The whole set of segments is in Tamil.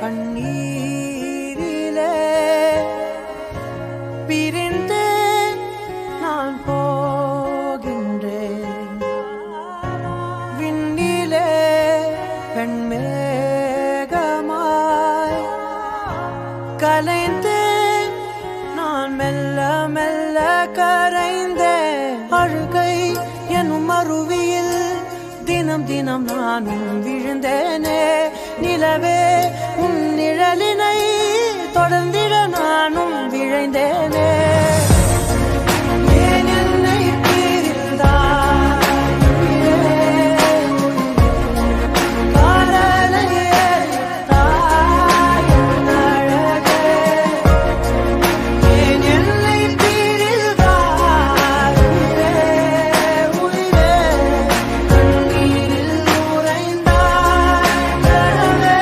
கண்ணீரிலே பிரிந்தே நான் போகின்றேன் விண்ணிலே பெண்மேகமாய் கலைந்தேன் நான் மெல்ல மெல்ல கரைந்தேன் அழுகை எனும் அருவியில் தினம் தினம் நானும் விழுந்தேனே நிலவே உன் நிழலினை தொடர்ந்திட நானும் விழைந்தேனே ஏன் என்னை பிரிந்தாய் காதலை எரித்தாய் என் அழகே. ஏன் என்னை பிரிந்தாய் உயிரே, உயிரே. கண்ணீரில் உறைந்தாய் கனவே.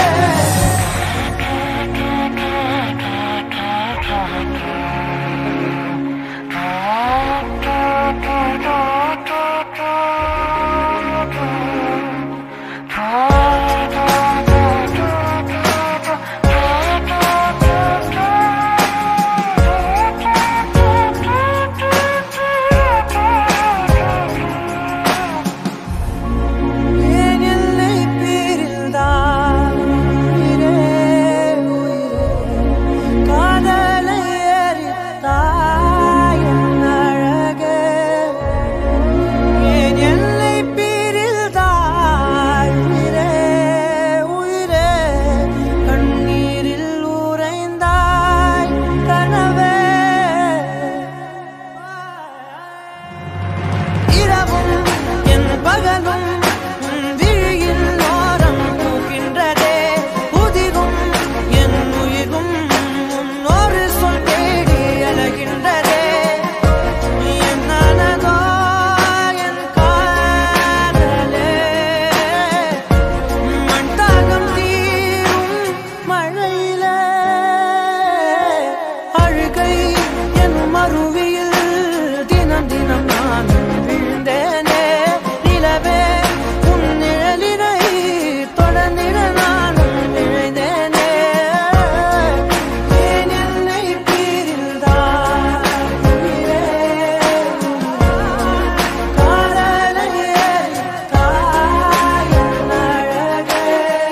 ஏன் என்னை பிரிந்தாய் உயிரே, உயிரே. காதலை எரித்தாய் என் அழகே. ஏன் என்னை பிரிந்தாய் உயிரே, உயிரே. கண்ணீரில் உறைந்தாய் கனவே இரவும் என் பகலும் உன் விழியில் ஓரம் பூக்கின்றதே உதிரும் என் உயிரும் உன்னொரு சொல் தேடி அழகின்றதே என் நனதோ என் காதலே மண் தாகம் தீரும் மழையிலே அழுகை என் மறுவியில் தினம் தினம் நான் விழுந்தேனே நிலவே உன் நிழலினை தொடர்ந்திட நானும் விழுந்தேனே ஏன் என்னை பிரிந்தாய் உயிரே, காதலை எரித்தாய் என் அழகே.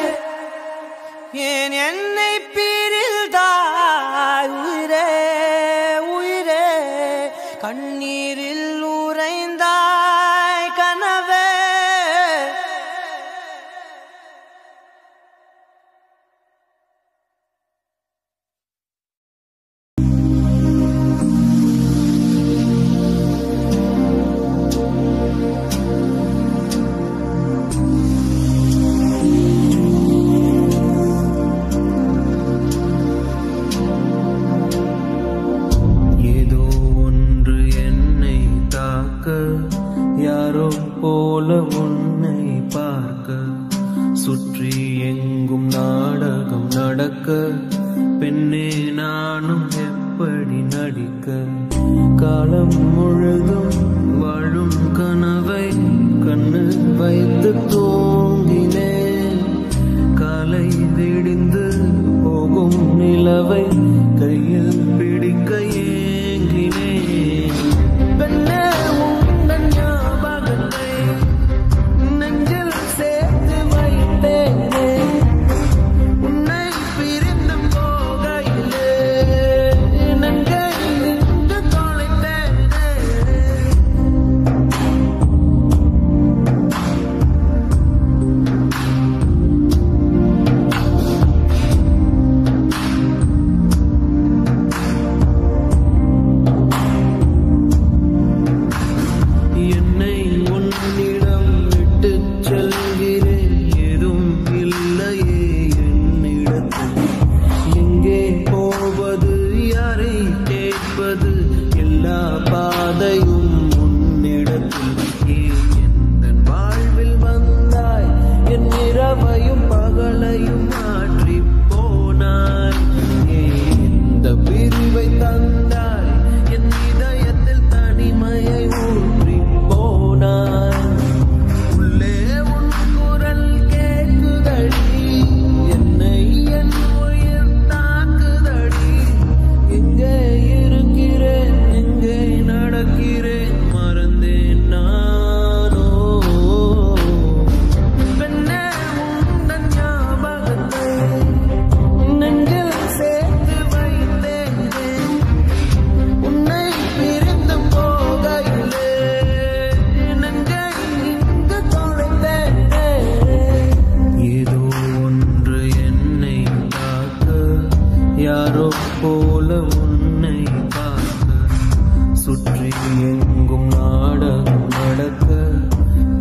ஏன் என்னை பிரிந்தாய் உயிரே உயிரே கண்ணீரில் உறைந்தாய் கனவே ஏதோ ஒன்று என்னை தாக்க யாரோ போல உன்னை பார்க்க சுற்றி எங்கும் நாடகம் நடக்க பெண்ணே நானும் எப்படி நடிக்க காலம் முழுதும் வாழும் கனவை கண்ணு வைத்து தூங்கினேன் காலை விடிந்து போகும் நிலவை கையில் பிடிக்க ஏங்கினேன் பெண்ணே உந்தன் ஞாபகத்தை நெஞ்சில் சேர்த்து வைத்தேனே உன்னை பிரிந்து போகையிலே நெஞ்சை நின்று தொலைத்தேனே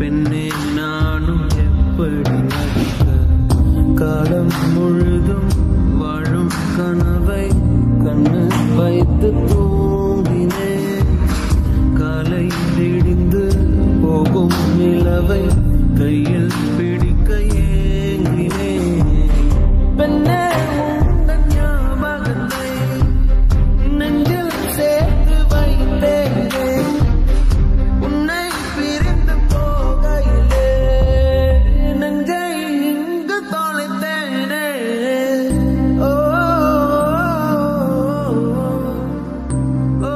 பெண்ணே நானும் எப்படி நடிக்க காலம் முழுதும் வாழும் கனவை கண்ணு வைத்து தூங்கினேன் காலை இடிந்து போகும் நிலவை கையில் பிடிக்க ஏங்கினேன் பெண்ணே உந்தன் ஞாபகத்தை நெஞ்சில் சேர்த்து வைத்தேனே உன்னை பிரிந்து போகையிலே நெஞ்சை இங்கு தொலைத்தேனே ஓ ஓ,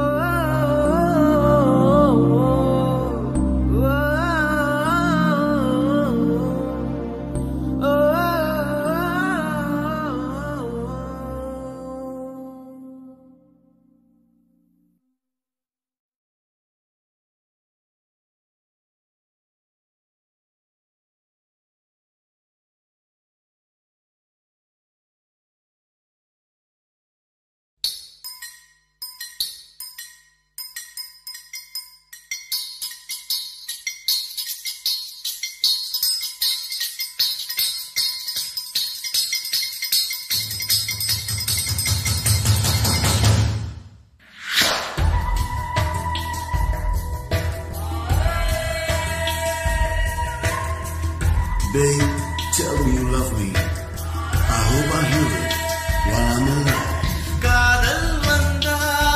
Babe, tell me you love me. I hope I hear it while I'm alive. காதல் வந்தா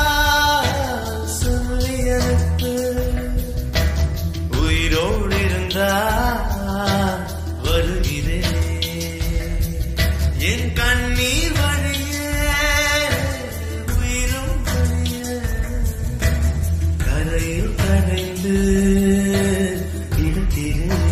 சொல்லி அனுப்பு உயிரோடு இருந்தா வருகிறேன் என் கண்ணீர் வழிய உயிரும் வழிய கரையில் கடைந்து இருக்கிறேன்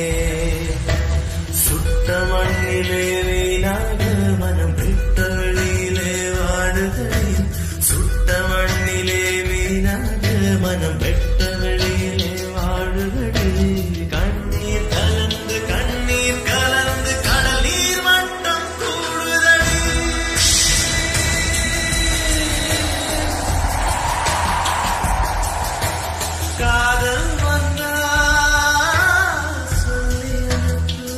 சுட்ட மண்ணிலே வீணாக மனம் விட்ட வெளியிலே வாடுகிறேன் சுட்ட மண்ணிலே வீணாக மனம் வெட்ட வெளியிலே வாழுகிறேன் கண்ணீர் கலந்து கண்ணீர் கலந்து கடல் நீர் மட்டம் கூடுதடி காதல் வந்தா சொல்லி அனுப்பு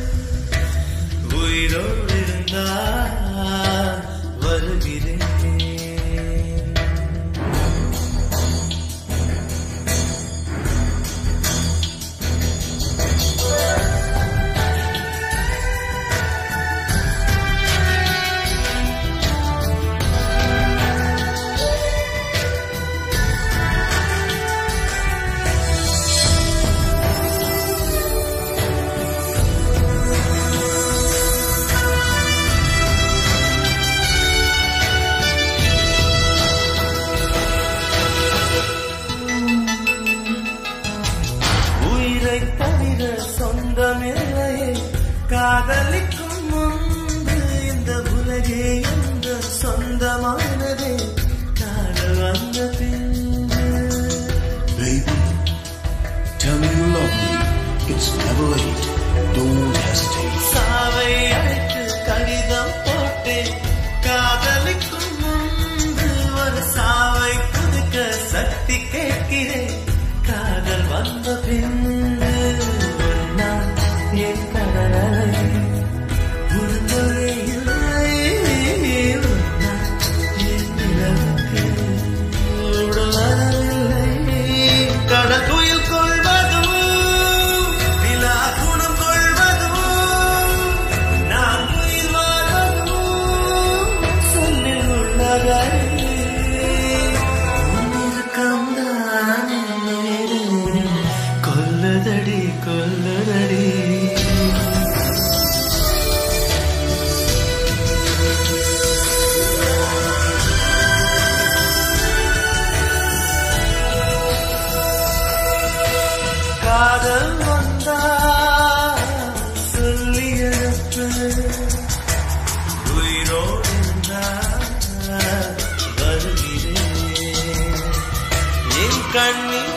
உயிரோடு இருந்தா வருகிறேன் உயிரை தவிர சொந்தமில்லையே காதலிக்கும் முன்பு இந்த உலகே எந்த சொந்தமானதே காதல் வந்த பின்பு Baby, tell me you love me. It's never late. Don't hesitate. சாவை அழைத்து கடிதம் போட்டேன் காதலிக்கும் முன்பு ஒரு சாவை புதுக்க சக்தி கேட்கிறேன் காதல் வந்த பின்பு நான் என் கடலை உருண்டவே இல்லை நான் என் நிலவுக்கு உடலவில்லை கடல் குயில் கொள்வதும் நிலா குணம் கொள்வதும் நான் உயிர் வாழ்வதும் சொல்லில் உள்ளதே உன்னிருக்கம்தான் என்னுயிரை கொல்லுதடி கொல்லுதடி காதல் வந்தா சொல்லி அனுப்பு உயிரோடு இருந்தா வருகிறேன் என் கண்ணீர்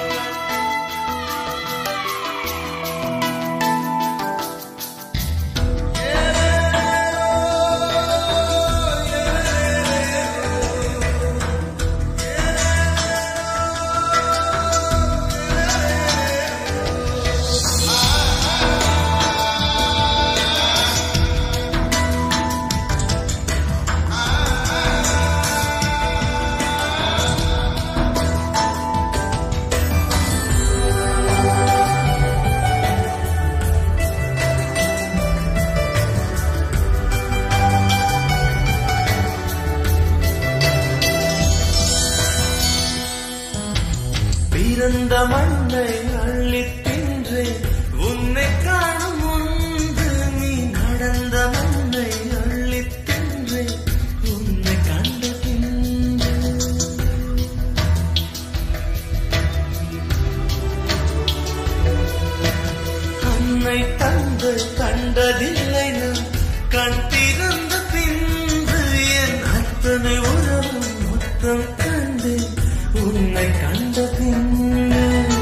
உன்னை தந்து கண்டதில்லை நான் கண் திறந்த பின்பு என் அத்தனை உறவும் மொத்தம் கண்டு உன்னை கண்ட பின்பு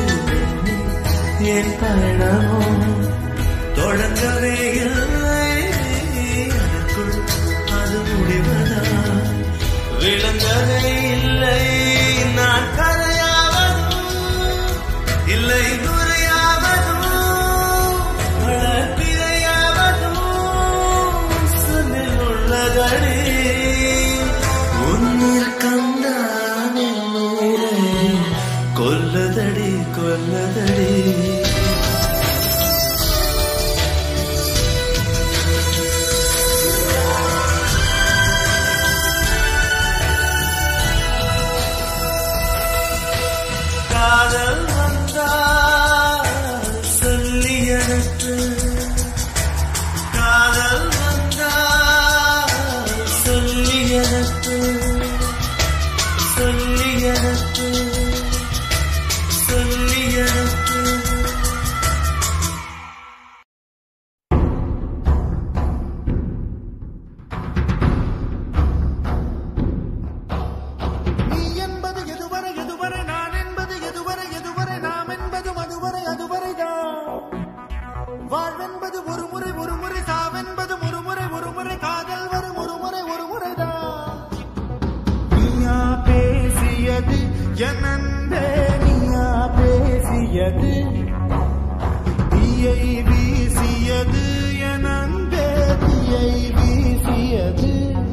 என் பயணமும் தொடங்கவே இல்லை அதற்குள் அது முடிவதா விளங்கவே இல்லை நான் கரையாவதும் இல்லை குறையாவதும் வளர்ப்பிறையாவதும் சொல்லில் உள்ளதடி உன்னில் கண்டான் என் உயிரை கொல்லதடி கொல்லதடி காதல் வந்தால் சொல்லி அனுப்பு காதல் வந்தால் சொல்லி அனுப்பு சொல்லி அனுப்பு சொல்லி அனுப்பு நீ என்பது எதுவரை எதுவரை நான் என்பது எதுவரை எதுவரை நாம் என்பது மதுவரை அதுவரைதான் வாழ்வென்பது ஒரு முறை ஒரு முறை சாவென்பது ஒரு முறை ஒரு முறை காதல் வரும் ஒரு முறை ஒரு முறைதான் நீயா பேசியது என் அன்பே நீயா பேசியது தீயை வீசியது என் அன்பே தீயை வீசியது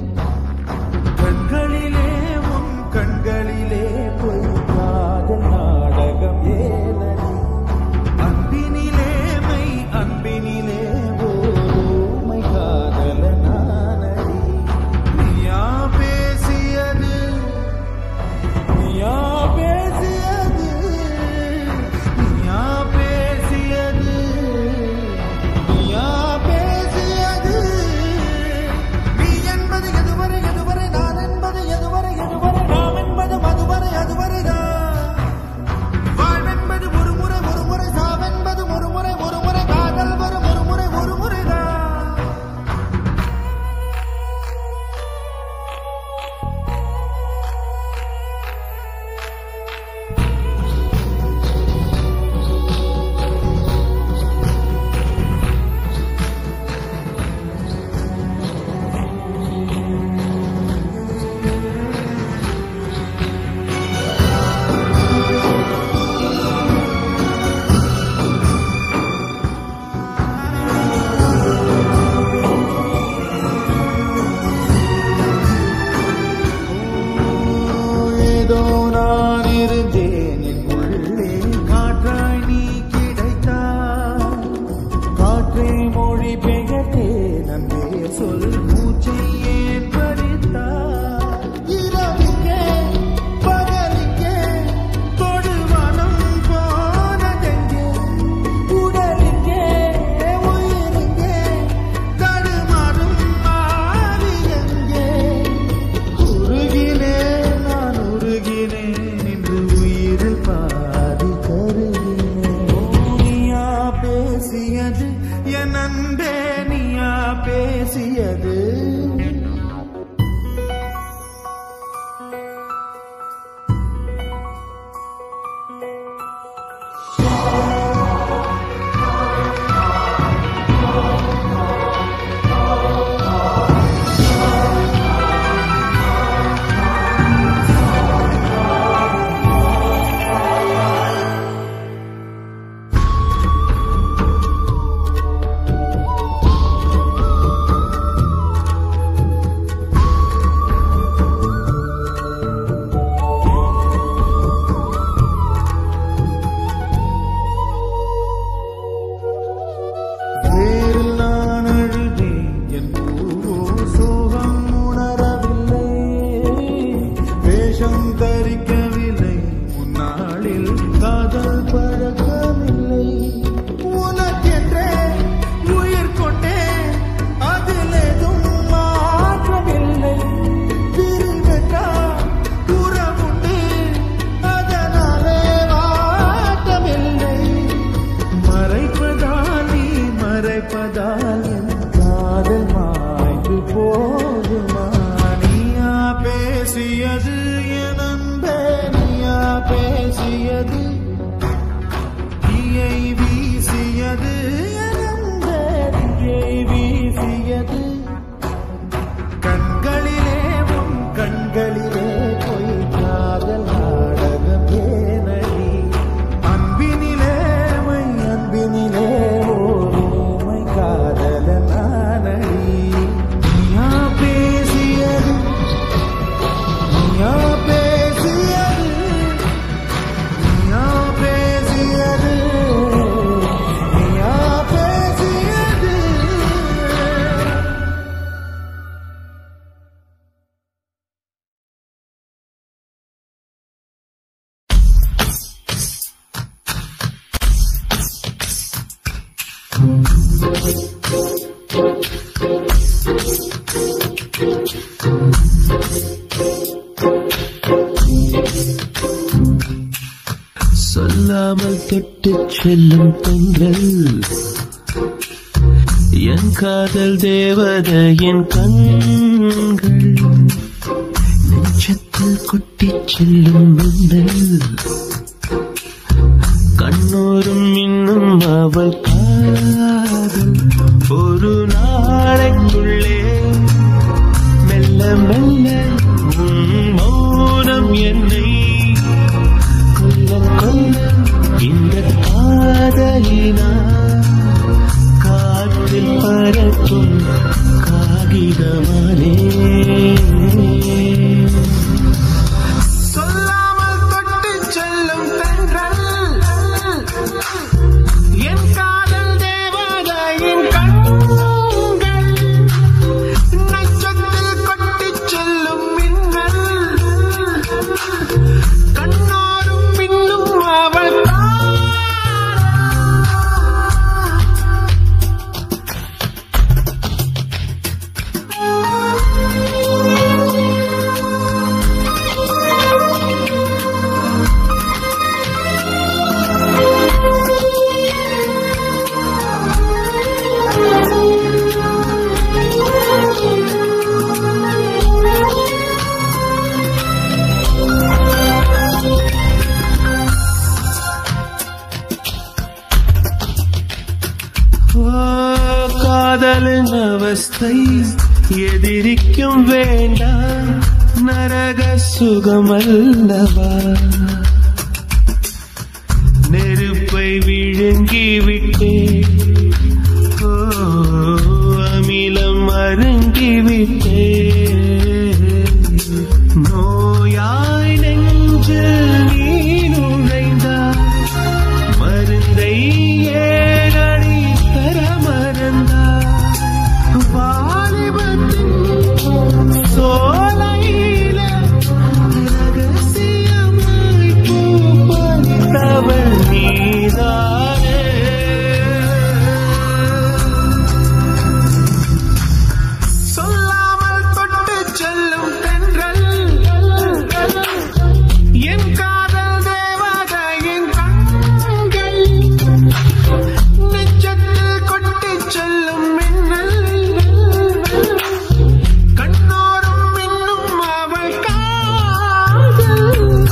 கண்களிலே உன் கண்களிலே பொய் காதல் நாடகம் ஏதடி அன்பினிலே மை அன்பினிலே ஓமை காதல நானடி நீயா பேசியது நீயா பேசியது நீயா பேசியது நீயா பேசியது நீ என்பது எதுவரை எதுவரை நான் என்பது எதுவரை எதுவரை நாம் என்பது மதுவரை அதுவரைதான் வாழ்வென்பது ஒரு முறை ஒரு முறை சாவென்பது ஒரு முறை ஒரு முறை காதல் வரும் ஒரு முறை ஒரு முறைதான் ஏதோ நான் இருந்தேன் என் உள்ளே காற்றாய் நீ கிடைத்தாய் காற்றை மொழி பெயர்த்தேன் அன்பே சொல் மூச்சை ஏன் பறித்தாய் இரவிக்கே பகலிக்கே தொடுவானம் போனதெங்கே உடலுக்கே உயிருக்கே தடுமாறும் மாறி எங்கே உருகினேன் நான் உருகினேன் இன்று உயிர் பாதி கருகினேன் நீயா பேசியது என் அன்பே நீயா பேசியது சொல்லாமல் தொட்டு செல்லும் பெண்கள் என் காதல் தேவதையின் கண்கள் நெஞ்சத்தில் கொட்டி செல்லும் மின்னல் கண்ணோரும் இன்னும் அவள் காதல் ஒரு நாளைக்குள்ளே மெல்ல மெல்ல உன் மௌனம் என்னை கொல்ல கொல்ல இந்த காதலினா காற்றில் பறக்கும் காகிதமானே சொல்லாமல் தொட்டு செல்லும் தென்றல் என் காதல் தேவதையின் கண்கள் நட்சத்தில் கொட்டிச் செல்லும் மின்னல் கண்ணோரும் பின்னும் அவள் ஓ, காதலின் அவஸ்தை எதிரிக்கும் வேண்டாம் நரக சுகமல்லவா நெருப்பை விழுங்கி விட்டே ஓ அமிலம் அருங்கி விட்டே நோயாய் நெஞ்சில் நீ நுழைந்தாய் மருந்தை ஏழடி தர மறந்தாய் வாலிபத்தின் சோலையில ரகசியமாய் பூ பறித்தவள் நீதானே சொல்லாமல் தொட்டு செல்லும் தென்றல் என் காதல் தேவதையின் கண்கள் நெஞ்சத்தில் கொட்டிச் செல்லும் மின்னல் கண்ணோரும் இன்னும் அவள் காதல்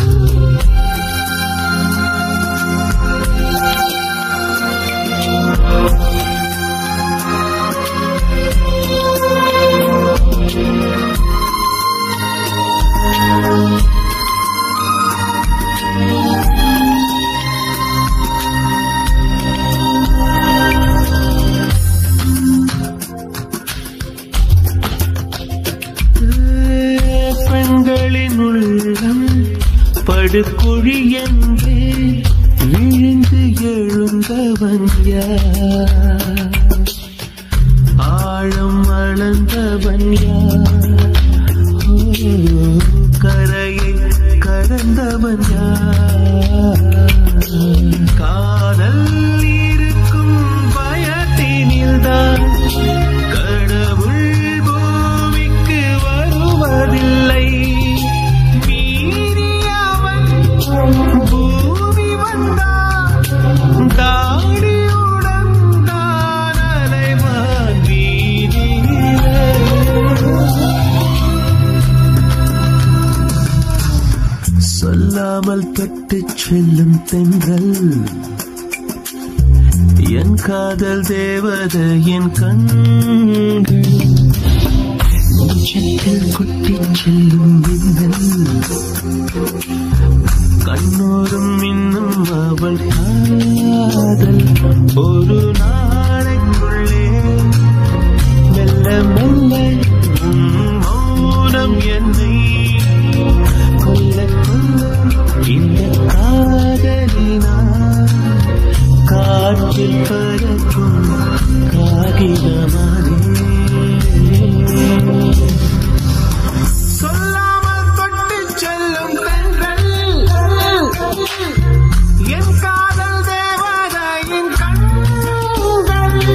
பெண்களின் உள்ளம் படுகுழி என்றே விழுந்து எழுந்தவன் யார் ஆழம் அளந்தவன் யார் ஓ, கரையை கடந்தவன் யார் காதல் இருக்கும் பயத்தினில்தான் கடவுள் பூமிக்கு வருவதில்லை மீறியவன் பூமி வந்தான் தாடியுடன் தான் அலைவான் வீதியிலே சொல்லாமல் தொட்டு செல்லும் தென்றல் என் காதல் தேவதையின் கண்கள் நெஞ்சத்தில் கொட்டிச் செல்லும் மின்னல் கண்ணோரும் இன்னும் அவள் காதல் ஒரு நாளைக்குள்ளே மெல்ல மெல்ல உன் மௌனம் என்னை கொல்ல கொல்ல இந்த காதலினா காற்றில் பறக்கும் காகிதமானே சொல்லாமல் தொட்டுச் செல்லும் தென்றல் என் காதல் தேவதையின் கண்கள்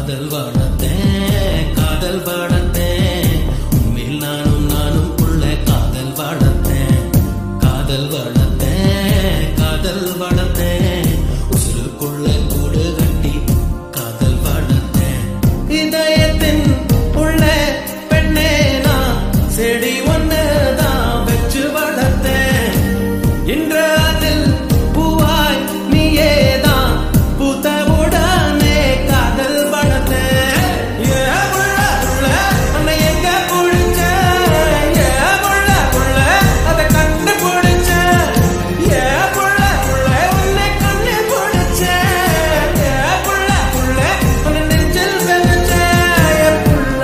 காதல் வளர்த்தேன் காதல் வளர்த்தேன் உண்மையில் நானும் நானும் உள்ள காதல் வளர்த்தேன் காதல் வளர்த்தேன் காதல் வளர்த்தேன் உசுருக்குள்ள கூடு கட்டி காதல் வளர்த்தேன் இதயத்தின் உள்ள பெண்ணே நான் செடி ஒன்று தான் வச்சு வளர்த்தேன் இன்று அதில் பூவாய் நீயேதான் பூத்தவுடனே காதல் வளர்த்தேன் ஏ புள்ள புள்ள உன்னை எங்க புடிச்ச ஏ புள்ள புள்ள அதை கண்டு புடிச்ச ஏ புள்ள புள்ள உன்னை கண்ணு புடிச்ச ஏ புள்ள புள்ள உன்னை நெஞ்சில் வெச்ச ஏ புள்ள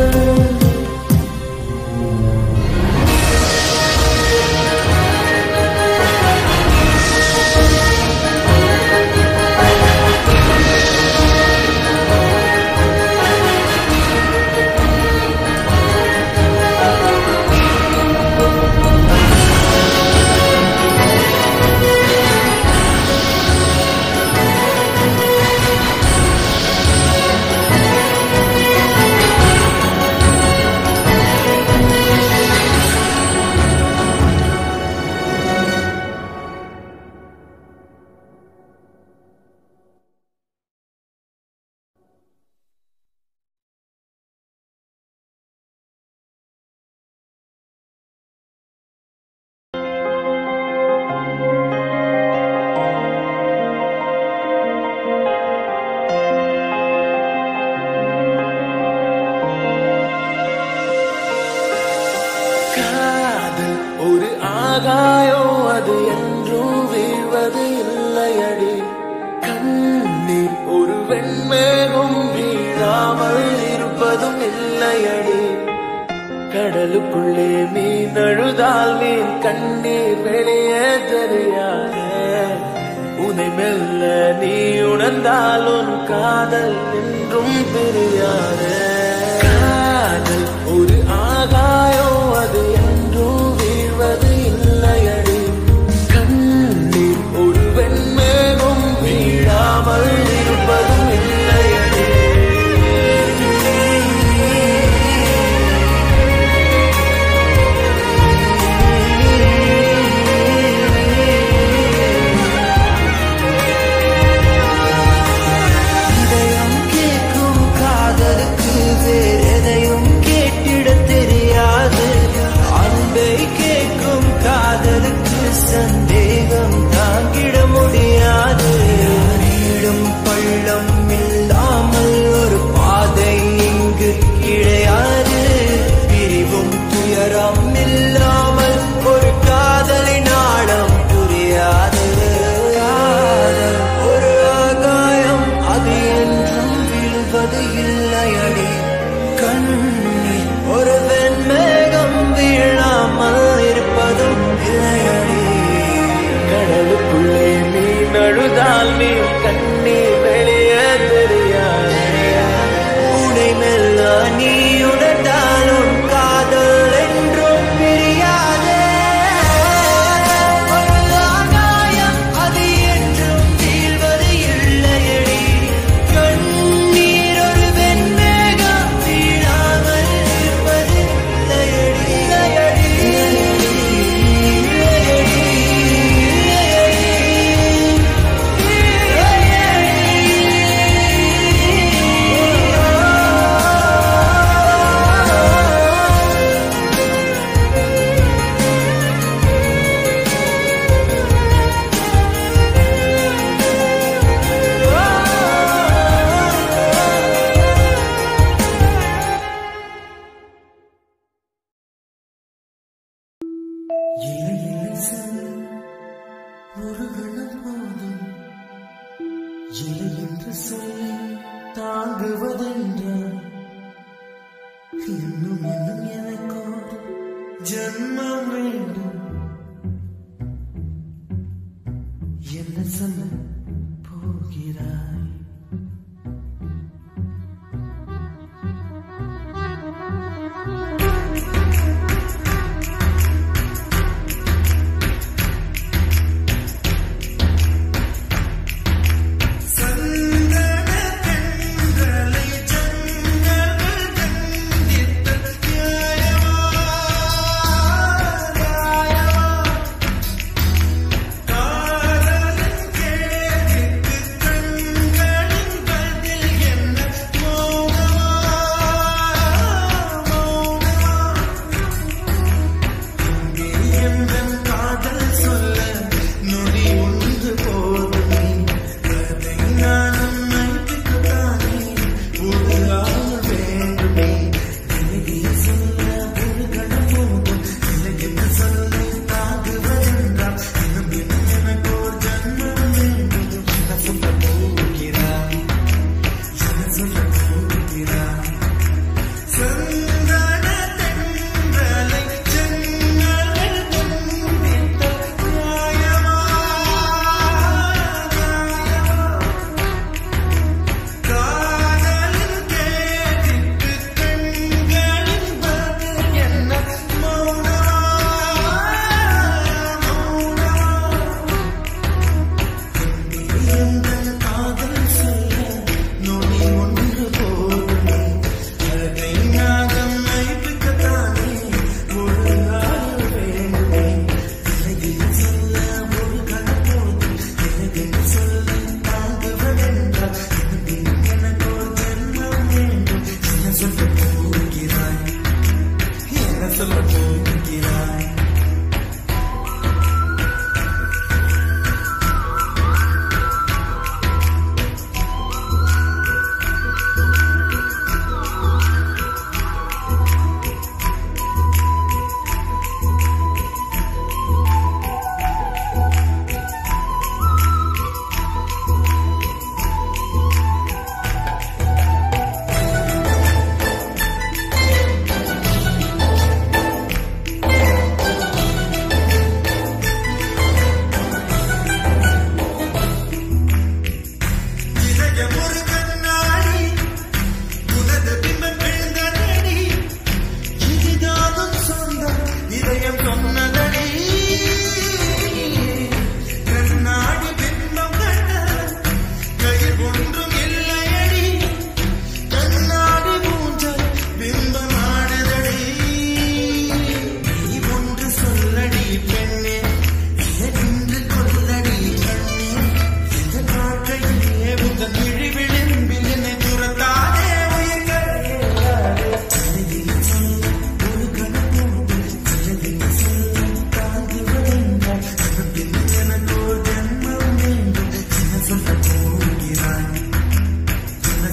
காதல் ஒரு ஆகாயோ அது என்றும் வீழ்வது இல்லையடி கண்ணீர் ஒரு வெண்மேகம் வீழாமல் இருப்பதும் இல்லையடி கடலுக்குள்ளே மீன் அழுதால் மீன் கண்ணீர் வெளியே தெரியாது உனை மெல்ல நீ உணர்ந்தால் உன் காதல் என்றும் பிரியாது காதல் ஒரு ஆகாயோ அது என்றும் வீழ்வது இல்லையடி கண்ணீர் ஒரு வெண்மேகம் வீழாமல் இருப்பதும் இல்லையடி இதயம் கேட்கும் காதலுக்கு வேறு எதையும் கேட்டிட தெரியாது அன்பை கேட்கும் காதலுக்கு சந்தேகம் தாங்கிட முடியாது நீடும் பள்ளம் இல்லாமல் ஒரு பாதை இங்கு கிடையாது பிரிவும் துயரம் இல்லாமல் ஒரு காதலின் ஆழம் புரியாது காதல் ஒரு ஆகாயம் அது என்றும் விழுவது இல்லையடி கண்ணீர் ஒரு வெண்மேகம் வீழாமல் இருப்பதும் இல்லையடி கடலுக்குள்ளே மீன் அழுதால் மீன் கண்ணீர் வெளியே தெரியாது உனை மெல்ல நீ உணர்ந்தாலும் காதல் என்றும் பிரியாதே ஒரு ஆகாயம் அது என்றும் வீழ்வது இல்லையடி கண்ணீர் ஒரு வெண்மேகம் வீழாமல் இருப்பது இல்லையடி இல்லையடி ஒரு கணம் போதும் இலை என்று சொல்லி தாங்குவதென்றால் இன்னும் இன்னும் எனக்கோர் ஜென்மம் வேண்டும் என்ன சொல்ல போகிறாய் சந்தன தென்றலை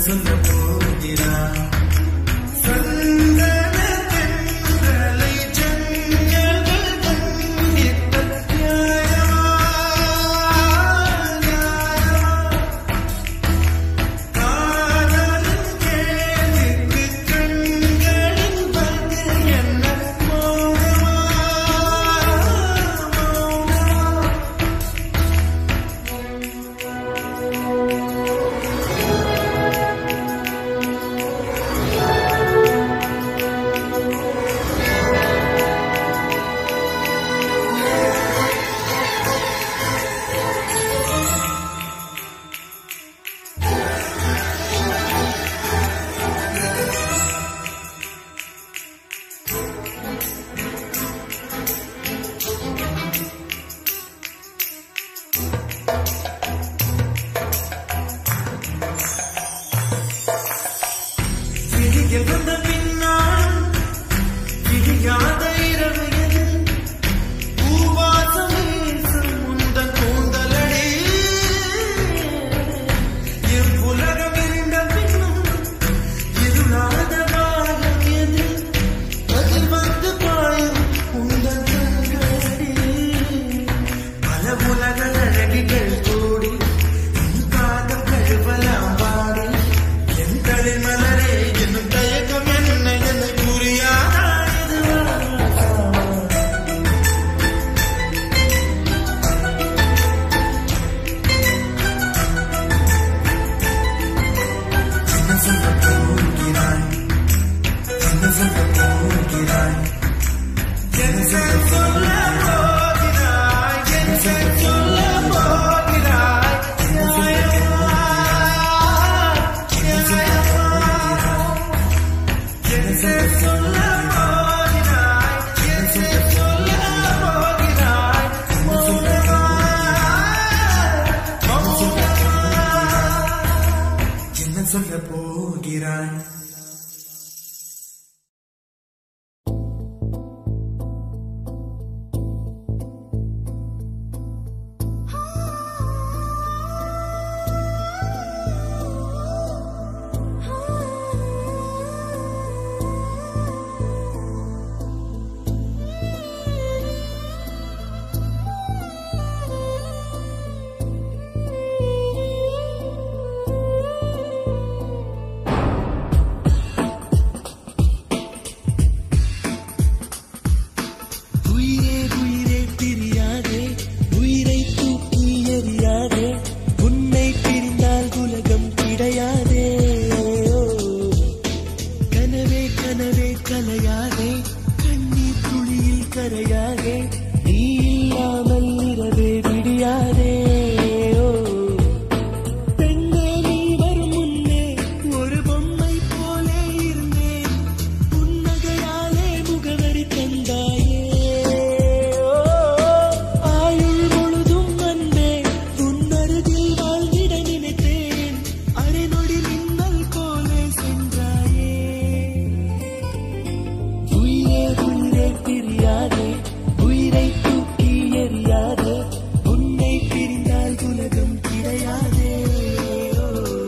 சொல்ல போகிறாய் சந்தன தென்றலை ஜன்னல்கள் கண்டித்த நியாயமா, நியாயமா? காதலின் கேள்விக்கு கண்களின் பதில் என்ன மௌனமா, மௌனமா? விழிகள் வந்த பின்னால் விழியாத இரவு எது பூவாசம் வீசும் உந்தன் கூந்தலடி இவ்வுலகம் இருந்த பின்னும் இருளாத காலம் எது அதில் வந்து பாயும் உந்தன் கண்களடி பல உலக அழகிகள் கூடி உன் காதல் கழுவலாம் பாடி என் களிர் மலரே என்னும் தயக்கம் என்ன என்னை புரியாதா இதுவா? என்ன சொல்ல போகிறாய் என்ன சொல்ல போகிறாய் என்ன சொல்ல போகிறாய் என்ன சொல்ல போகிறாய் நியாயமா, நியாயமா? என்ன சொல்ல போகிறாய் என்ன சொல்ல போகிறாய் மௌனமா, மௌனமா? என்ன சொல்ல போகிறாய் உயிரே உயிரே பிரியாதே உயிரை தூக்கி எறியாதே உன்னை பிரிந்தால் உலகம் கிடையாதே ஓ. கனவே கனவே கலையாதே கண்ணீர் துளியில் கரையாதே நீ இல்லாமல் இரவே விடியாதே ஓ. பெண்ணே நீ வரும் முன்னே ஒரு பொம்மை போலே இருந்தேன் புன்னகையாலே முகவரி தந்தாயே ஓ, ஆயுள் முழுதும் அன்பே உன்னருகில் வாழ்ந்திட நினைத்தேன் அரை நொடி மின்னல் போலே சென்றாயே உயிரே உயிரே பிரியாதே உயிரை தூக்கி எறியாதே உன்னை பிரிந்தால் உலகம் கிடையாதே ஓ.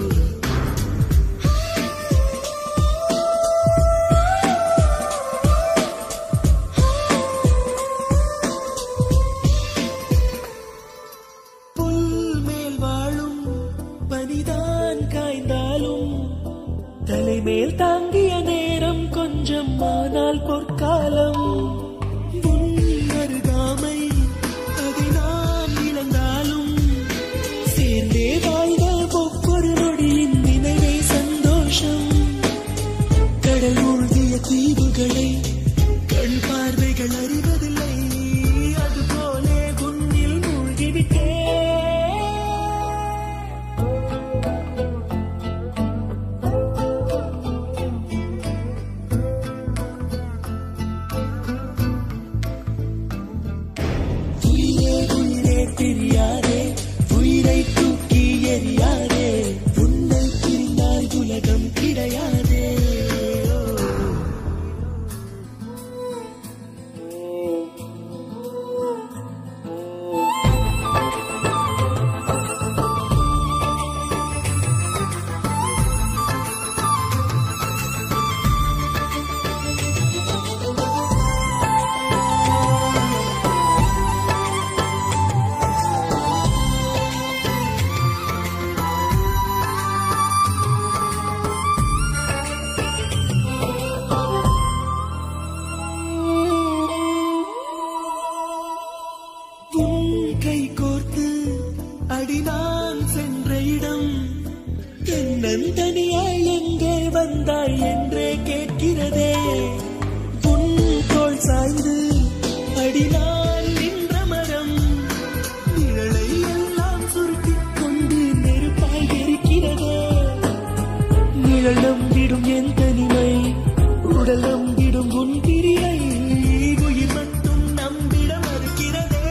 புல் மேல் வாழும் பனிதான் காய்ந்தாலும் தலைமேல் தாங்கிய நேரம் கொஞ்சம் ஆனால் பொற்காலம் உன் அருகாமை அதை நாம் இழந்தாலும் சேர்ந்தே வாழ்ந்த ஒவ்வொரு நொடியின் நினைவே சந்தோஷம் கடல் மூழ்கிய தீவுகளை கண் பார்வைகள் அறிவதில்லை அதுபோலே உன்னில் மூழ்கிவிட்டே உயிரே உயிரே பிரியாதே உயிரை தூக்கி எறியாதே உன்னை பிரிந்தால் உலகம் கிடையாதே ஓ. நம்பிடும் என் தனிமை உடல் நம்பிடும் உன் பிரிவை உயிர் மட்டும் நம்பிட மறுக்கிறதே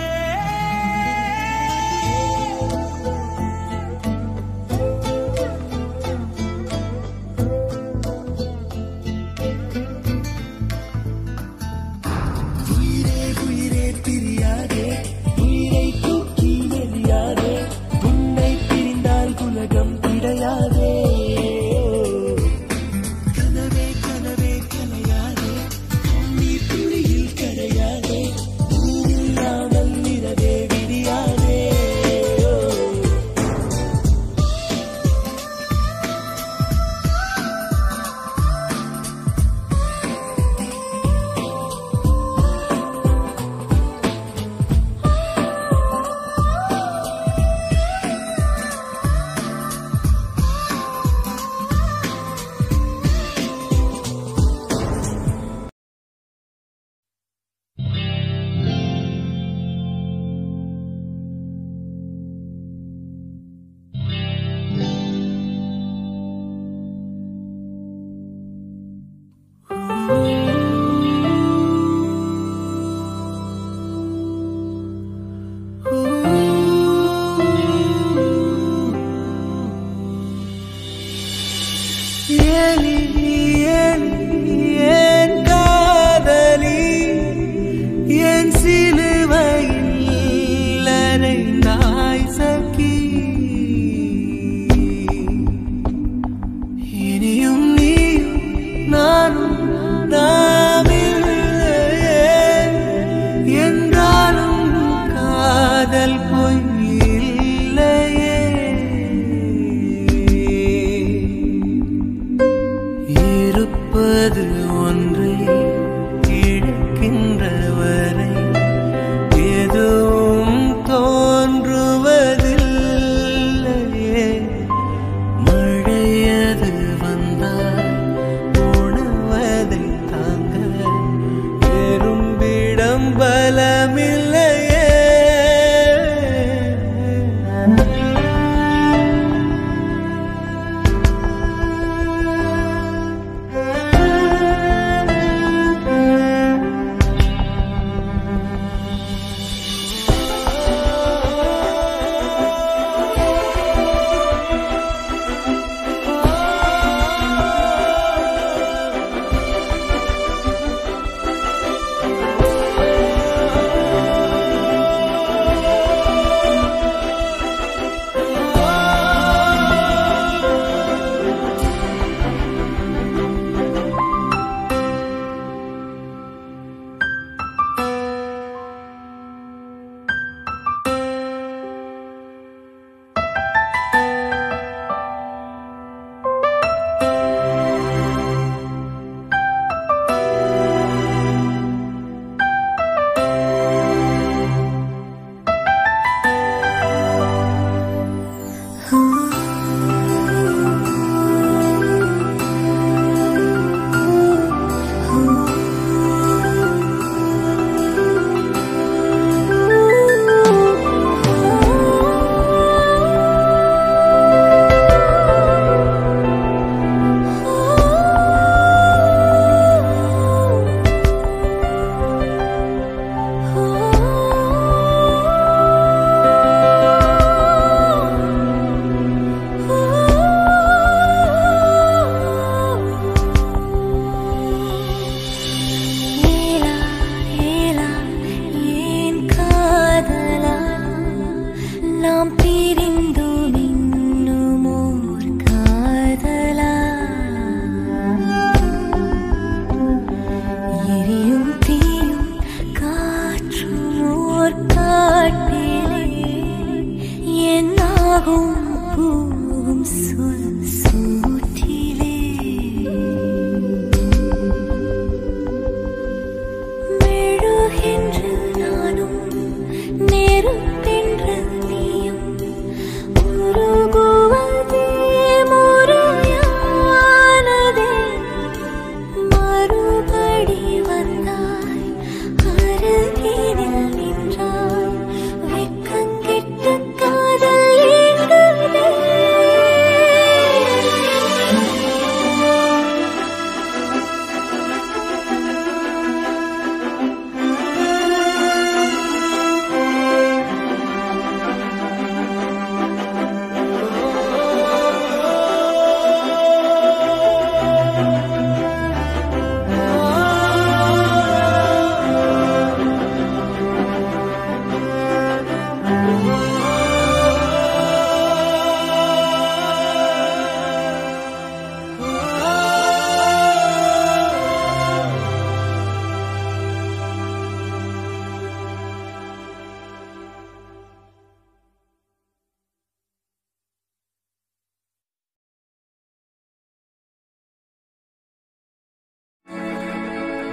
உயிரே உயிரே பிரியாதே உயிரை தூக்கி எறியாதே உன்னை பிரிந்தால் உலகம் கிடையாதே கனவே கனவே கலையாதே நீர் துளியில் கரையாதே நீ இல்லாமல் இரவே விடியாதே ஏலி ஏலி என் காதலி என் சிலுவையில் அறைந்தாய் சகி இனியும் நீயும் நானும் நாமில்லையே என்றாலும் காதல் பொய் இல்லையே இருப்பது ஒன்றை இழக்கின்ற வரை எதுவும் தோன்றுவதில்லையே மழையது வந்தால் உணவதை தாங்க எறும்பிடம் பலமில்லையே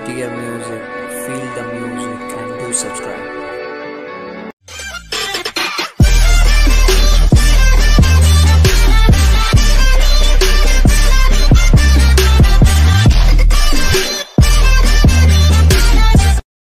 Dear music, feel the music and do subscribe.